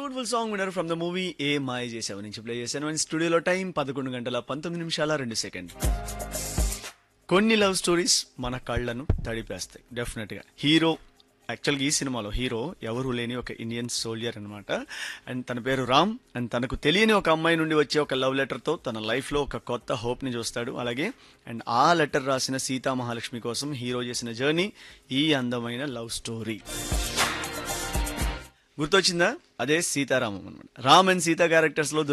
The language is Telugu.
బ్యూటిఫుల్ సాంగ్ విన్నారు from the movie Ye Maaya Chesavu నుంచి ప్లే చేశాను అండ్ స్టూడియోలో టైం పదకొండు గంటల పంతొమ్మిది నిమిషాల రెండు సెకండ్ కొన్ని లవ్ స్టోరీస్ మన కళ్ళను తడిపేస్తాయి డెఫినెట్ గా హీరో యాక్చువల్గా ఈ సినిమాలో హీరో ఎవరు లేని ఒక ఇండియన్ సోల్జర్ అనమాట అండ్ తన పేరు రామ్ అండ్ తనకు తెలియని ఒక అమ్మాయి నుండి వచ్చే ఒక లవ్ లెటర్తో తన లైఫ్లో ఒక కొత్త హోప్ని చూస్తాడు అలాగే అండ్ ఆ లెటర్ రాసిన సీతా మహాలక్ష్మి కోసం హీరో చేసిన జర్నీ ఈ అందమైన లవ్ స్టోరీ గుర్తొచ్చిందా అదే సీతారామం అనమాట రామ్ అండ్ సీతా క్యారెక్టర్స్ లో